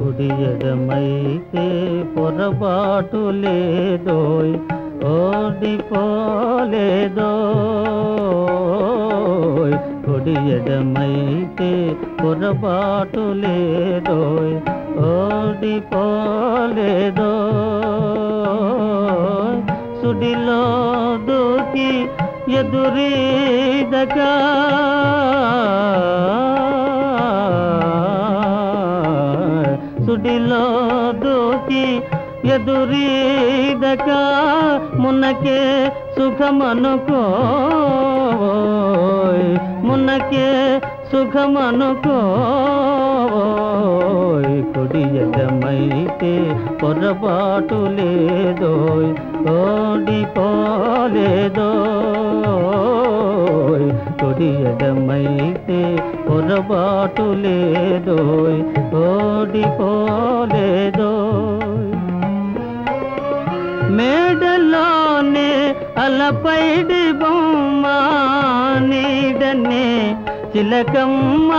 కుడి ఎడమైతే పొరపాటు లేదోయ్ ఓడిపోలేదోయ్ కుడి ఎడమైతే పొరపాటు లేదోయ్ ఓడిపోలేదోయ్ సుడిలో దూకి ఎదురీదగా సుడిలో దూకి ఎదురీదక మునకే సుఖమనుకో మునకే సుఖమనుకో కుడి ఎడమైతే పొరపాటు లేదోయ్ ఓడిపోలేదోయ్ కుడి ఎడమైతే పొరపాటు లేదోయ్ ఓడిపోలేదోయ్ మేడలోనే అలపైడి బొమ్మ నీడనే చిలకమ్మ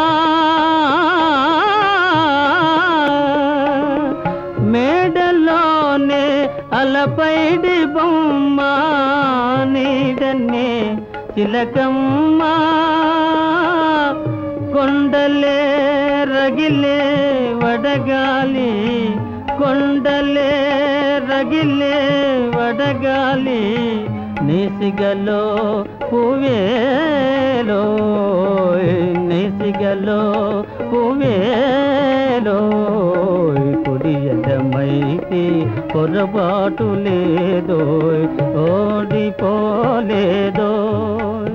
మేడలోనే అలపైడి బొమ్మ నీడనే చిలకమ్మ కొండలే రగిలే వడగాలి కొండలే రగిలే వడగాలి నేసిగలో పువేలో నేసిగలో పువేలో కుడి ఎడమైతే పొరపాటు లేదోయ్ ఓడిపోలేదోయ్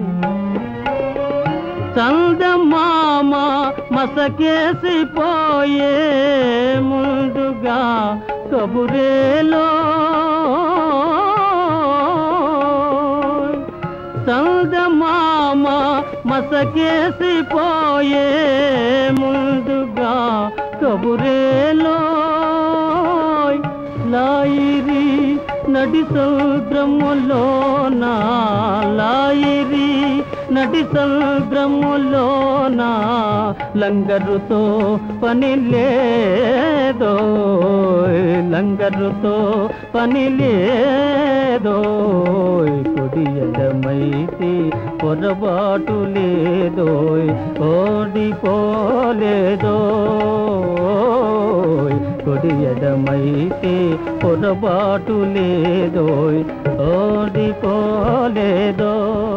చందమామ మసకేసిపోయే ముందుగా కబురేలో చందమామ మసకేసిపోయే ముందుగా కబురేలో లాయిరి నడి సముద్రములోన లాయిరి నడి సముద్రములోన లంగరుతో పని లేదో లంగరుతో పని లేదో కుడి ఎడమైతే పొరపాటు లేదో ఓడిపోలేదో కుడి ఎడమైతే పొరపాటు లేదో ఓడిపోలేదో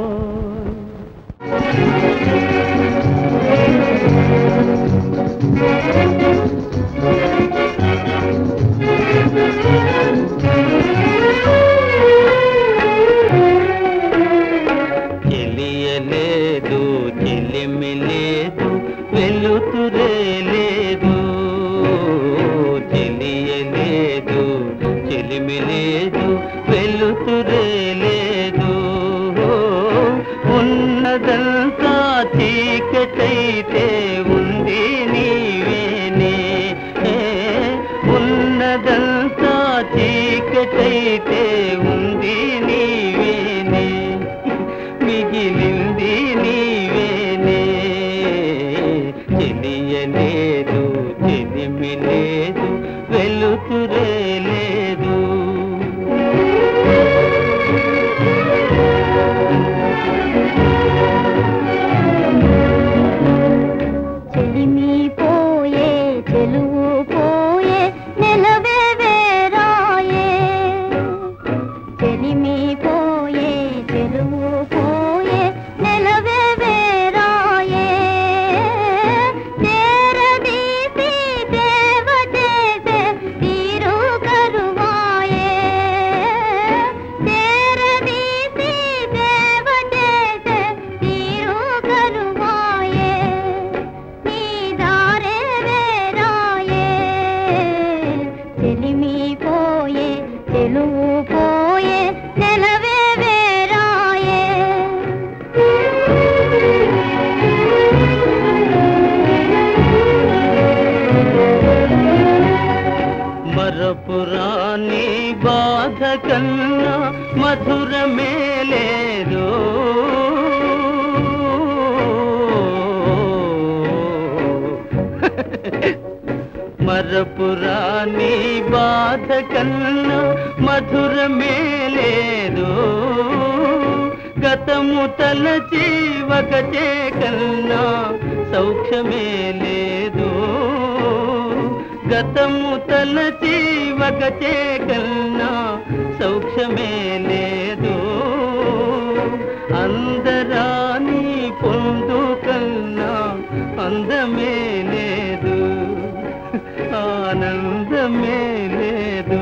చెలియలేదు చెలిమి లేదు వెలుతురే లేదు చెలియలేదు చెలిమి లేదు వెలుతురే లేదు ఉన్నదంతా చీకటైతే ఉంది నీవేనే ఉన్నదంతా చీకటైతే ఉంది నీవేనే మిగిలింది నీవేనే తెలియలేదు చెలిమి లేదు వెలుతురే లేదు చెలిమి పోయే చెలువు పోయే నెలవే వేరాయే చెలిమి పోయే చెలువు పోయే నెలవే వేరాయే చేరదీసి దేవ చేసే తీరు కరువాయే చేరదీసి దేవ చేసే తీరు కరువాయే నీ దారే వేరాయే చెలిమి పోయే తెలుగు పోయే నెలవే వేరాయే మరపురాని బాధ కన్నా మధురమే లేదు మరపురాని బాధ కన్నా మధురమే లేదు గతము తలచి ఒకచే కన్నా సౌఖ్యమే లేదు గతము తలచి ఒకచే కన్నా సౌఖ్యమే లేదు అందరాని పొందు కన్నా అందమే లేదు ఆనందమే లేదు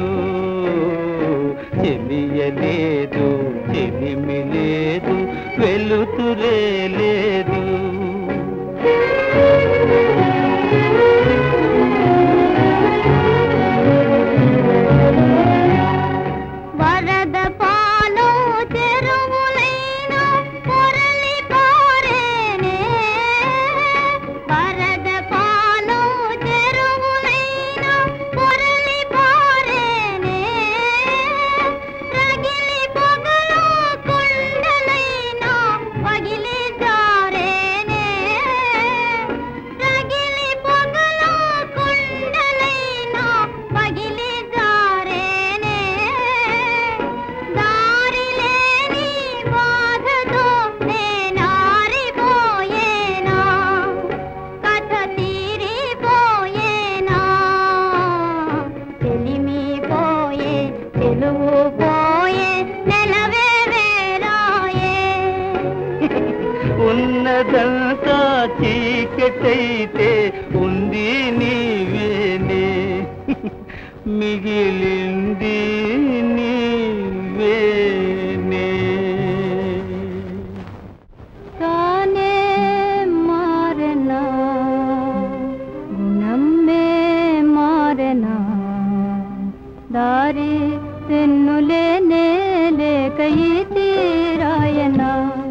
చెలియలేదు చెలిమి లేదు వెలుతురే లేదు వరద పాలు చెరువులైన పొరలి పారేనే వరద పాలు చెరువులైన పొరలి పారేనే రగిలి పొగలు కొండలైన పగిలి జారేనే రగిలి పొగలు కొండలైన పగిలి జారేనే దారి లేని బాధతో నేనారిపోయేనా కథ తీరిపోయేనా చెలిమి పోయే తెలుగు పోయే నెలవే వేరాయే ఉన్నదంతా చీకటైతే ఉంది నీవేనే మిగిలింది నీవేనే తానే మారనా గుణమ్మే మారనా దారి తెన్నులేనే లేక ఈ తీరాయనా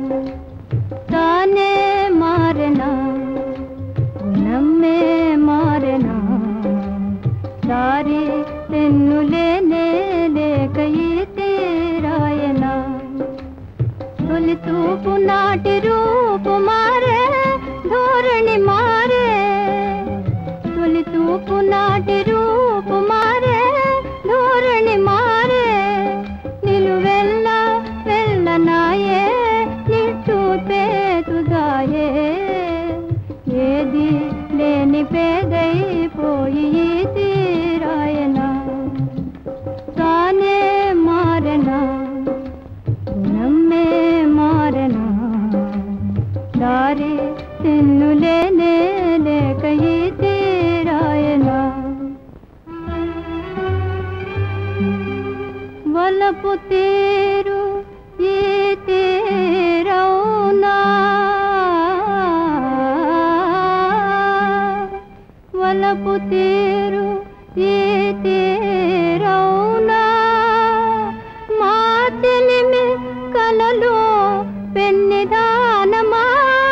తానే మారనా గుణమ్మే మారనా దారి తెన్నులేనే లేక ఈ తీరాయనా తొలి చూపు నాటి రూపు మారే ధోరణి మారే తొలి చూపు నాటి రూపు మారే ధోరణి మారే నిలువెల్ల వెళ్ళనాయే నిట్టు పేతుదాయే ఏది లేని పేదైపోయి ఈ తీరాయనా తానే మారనా గుణమ్మే మారనా దారి తెన్నులేనే లేక ఈ తీరాయనా వలపు తీరు ఈ తీరవునా వలపు తీరు ఈ తీరవునా మా చెలిమి కలలో పెన్నిదానమా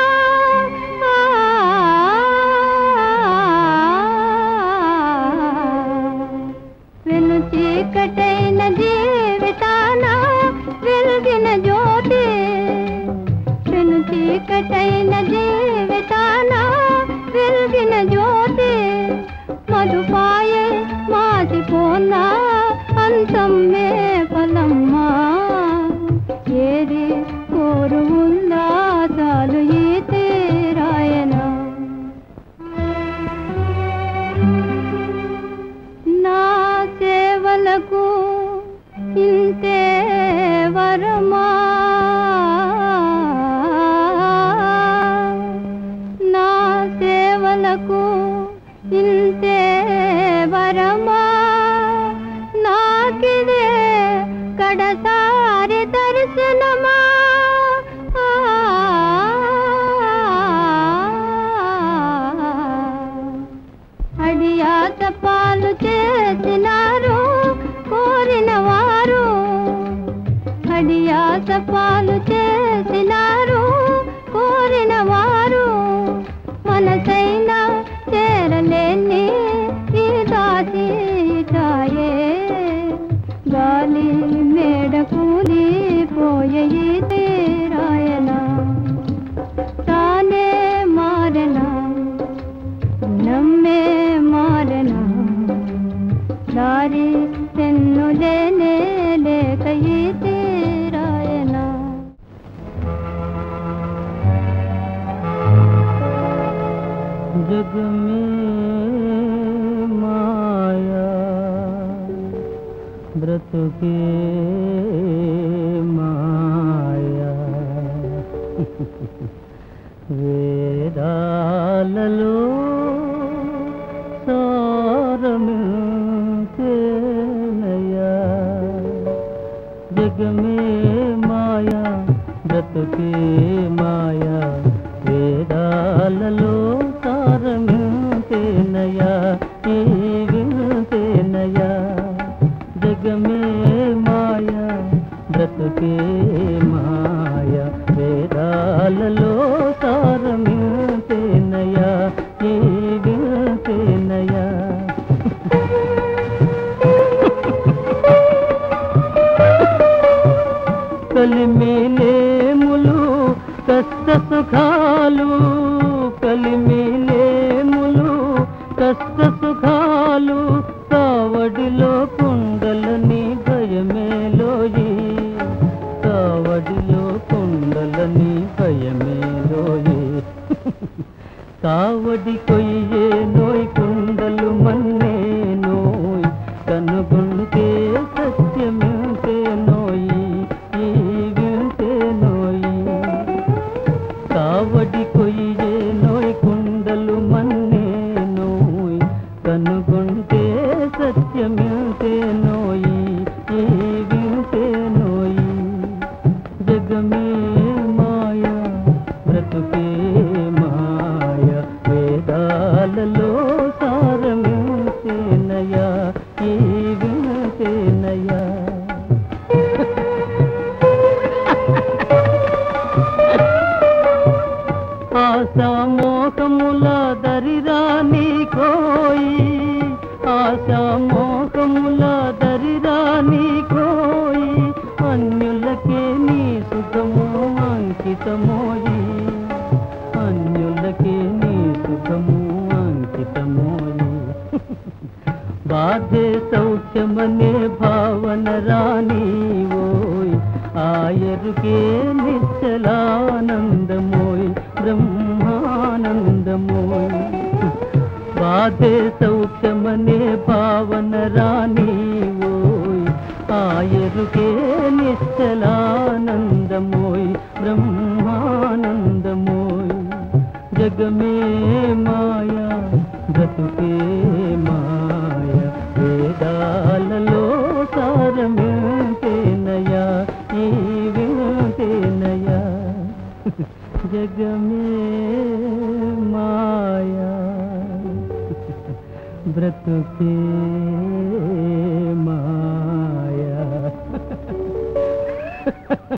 వెను చీకటైన జీవితాన వెలిగిన జ్యోతి వెను చీకటైన జీవితాన వెలిగిన జ్యోతి మధుపాయ మాసిపోనా అంతమ్మే ఫలమ్మా ఏది కోరు ఉందా చాలు ఈ తీరాయనా నా సేవలకు ఇంతే వరమా నా సేవలకు ఇంతే వరమా నాకిదే కడసారి దర్శనమా అడియాత పాలు చేసినారు కోరిన వారు అడియాత పాలు చేసినారు కోరిన వారు మనసైన చేరలేని ఈ దాసి ఇటాయే గాలి మేడ కూలి పోయే ఈ తీరాయనా తానే మారనా నమ్మే మారనా ఎన్ను లేనే లేక ఈ తీరాయనా जग में माया व्रत के माया వేదాలలో సారమించేనయా జగ మే మాయా బ్రతుకే మాయా వేదాలలో సారమించేనయా ఈ వింతేనయా జగ మే మాయా బ్రతుకే మాయా వేదాలలో సారమించేనయా ఈ వింతేనయా కలిమిలేములు కష్ట సుఖాలు కలిమిలేములు కష్ట సుఖాలు కావడిలో కుండలని భయమేలోయి కావడిలో కుండలని భయమేలోయి కావడి కొయ్యే నోయ్ కుండలు మన్నే నోయ్ కనుగొంటే సత్యమింతే నోయి ఈ వింతే నోయి కావడి కొయ్యే నోయ్ కుండలు మన్నే నోయ్ కనుగొంటే సత్యమింతే నోయి ఈ వింతే నోయి జగమే మాయా బ్రతుకే మాయ వేదాలలో సారమించేనయా ఈ వినసేనయా ఆశా మోహముల దరిరాని కోయి ఆశా మోహముల దరిరాని కోయి అన్యులకే నీ సుఖము అంకితమోయి అన్యులకే నీ సుఖము అంకితమోయి బాధే సౌఖ్యమనే భావన రాని ఓయ్ ఆయరుకే నిశ్చలానందమోయ్ బ్రహ్మానందమోయ్ బాధే సౌఖ్యమనే భావన రాని ఓయ్ ఆయరుకే నిశ్చలానందమోయ్ బ్రహ్మానందమోయ్ జగమే మాయా బ్రతుకే మాయ వేదాలలో సారమేనయా ఈ వింతేనయా జగమే మాయా బ్రతుకే మాయా